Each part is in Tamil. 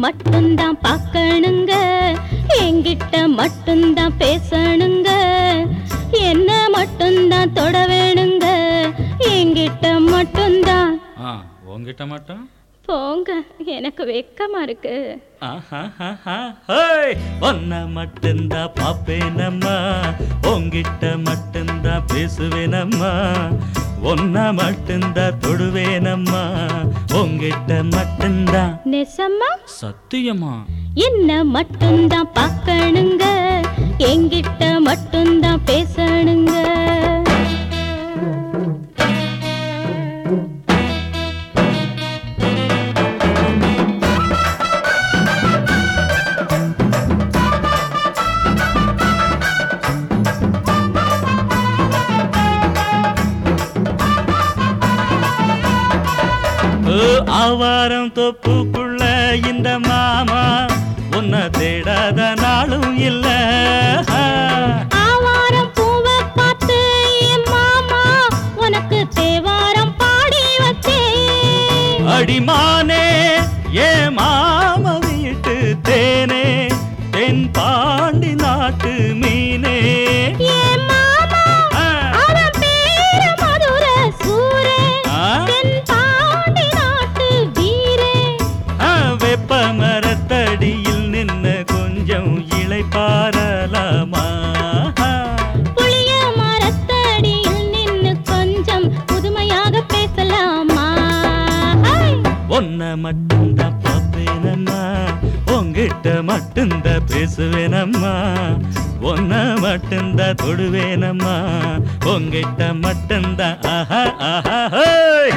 மட்டும்தான் பார்க்கணுங்க என்கிட்ட மட்டும்தான் பேசணுங்க என்ன மட்டும்தான் தொட வேணுங்க என்கிட்ட மட்டும்தான் ஆ உங்ககிட்ட மட்டும் போங்க எனக்கு வெக்கமா இருக்கு ஆஹாஹாஹா, ஹோய்! உன்னை மட்டும்தான் பாப்பேனம்மா உங்கிட்ட மட்டும்தான் பேசுவேனம்மா உன்னை மட்டும்தான் தொடுவேனம்மா உங்கிட்ட மட்டும்தான் நெசம்மா சத்தியமா என்ன மட்டும்தான் பார்க்கணுங்க என்கிட்ட மட்டும்தான் பேசணுங்க ஓ, ஆவாரம் தொப்புக்குள்ள இந்த மாமா உன்னை தேடாத நாளும் இல்ல ஆவாரம் பூவை பார்த்து என் மாமா உனக்கு தேவாரம் பாடி வச்சேன் அடிமானே ஏ மாம வீட்டு தேனே தென் பாண்டி நாட்டு மீனே என் மாமா ஆ, அவன் பேரு மதுர சூரே ஆ, தென் பாண்டி நாட்டு வீரே ஆ, வெப்ப மரத்தடியில் நின்னு கொஞ்சம் இளைப்பாரலாமா புளிய மரத்தடியில் நின்னு கொஞ்சம் புதுமையாக பேசலாமா ஹை! உன்னை மட்டும்தான் பார்ப்பேனம்மா உங்கிட்ட மட்டும்தான் பேசுவேனம்மா உன்னை மட்டும்தான் தொடுவேனம்மா உங்கிட்ட மட்டும்தான் ஆஹா ஆஹா ஹோய்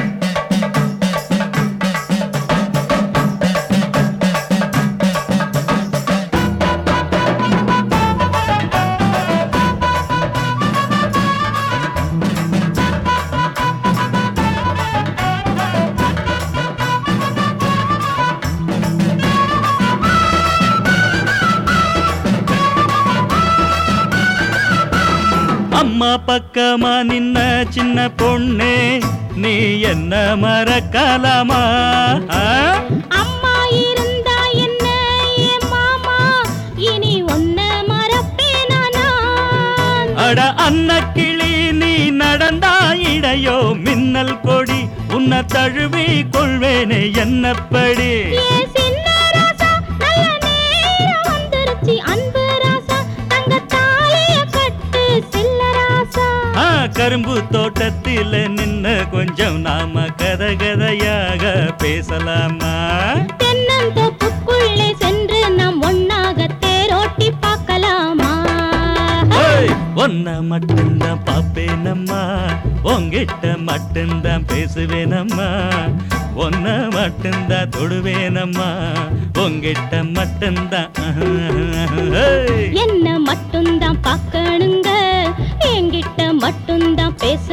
அம்மா பக்கமா நின்ன சின்ன பொண்ணே நீ என்ன மறக்கலாமா ஆ? அம்மா இருந்தா என்ன என் மாமா இனி ஒன்ன மறப்பேனா நான் அட அன்னக்கிளி நீ நடந்தா இடையோ மின்னல் கொடி உன்னை தழுவி கொள்வேனே என்னப்படி ஏ சின்ன ராசா நல்ல நேரம் வந்துருச்சு அன்பு ராசா தங்க தாலிய கட்டு செல்ல ராசா ஆ, கரும்பு தோட்டத்தில் நின்ன கொஞ்சம் நாம கதை கதையாக பேசலாமா தென்னந்தோப்புக்குள்ளே சென்று நாம் ஒன்னாக தேரோட்டி பார்க்கலாமா ஓய், உன்னை மட்டும்தான் பாப்பேனம்மா உங்கிட்ட மட்டும்தான் பேசுவேனம்மா உன்னை மட்டும்தான் தொடுவேனம்மா உங்கிட்ட மட்டும்தான் ஏய். என்ன மட்டும்தான் பார்க்கணுங்க என்கிட்ட மட்டும்தான் பேச